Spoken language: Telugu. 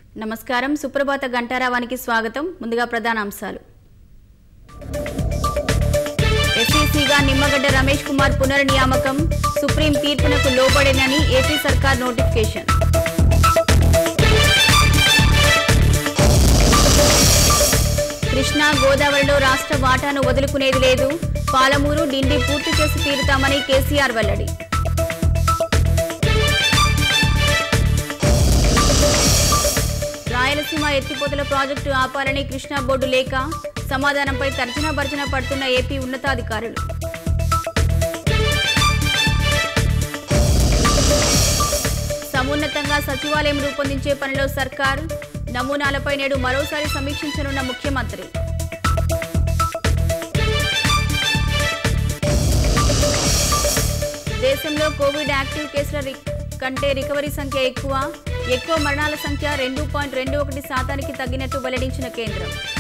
నమస్కారం సుప్రభాత గంటారావానికి స్వాగతం ముందుగా ప్రధాన అంశాలు ఎస్ఈసీగా నిమ్మగడ్డ రమేష్ కుమార్ పునర్నియామకం సుప్రీం తీర్పునకు లోబడేనని ఏపీ సర్కార్ నోటిఫికేషన్ కృష్ణా గోదావరిలో రాష్ట్ర వాటాను వదులుకునేది లేదు పాలమూరు డిండి పూర్తి చేసి తీరుతామని కేసీఆర్ వెల్లడి రాయలసీమ ఎత్తిపోతల ప్రాజెక్టు ఆపాలని కృష్ణా బోర్డు లేక సమాధానంపై తర్జన భర్జన పడుతున్న ఏపీ ఉన్నతాధికారులు సమున్నతంగా సచివాలయం రూపొందించే పనిలో సర్కార్ నమూనాలపై నేడు మరోసారి సమీక్షించనున్న ముఖ్యమంత్రి దేశంలో కోవిడ్ యాక్టివ్ కేసుల రి- కంటే రికవరీ సంఖ్య ఎక్కువ ఎక్కువ మరణాల సంఖ్య రెండు పాయింట్ రెండు ఒకటి శాతానికి తగ్గినట్టు వెల్లడించిన కేంద్రం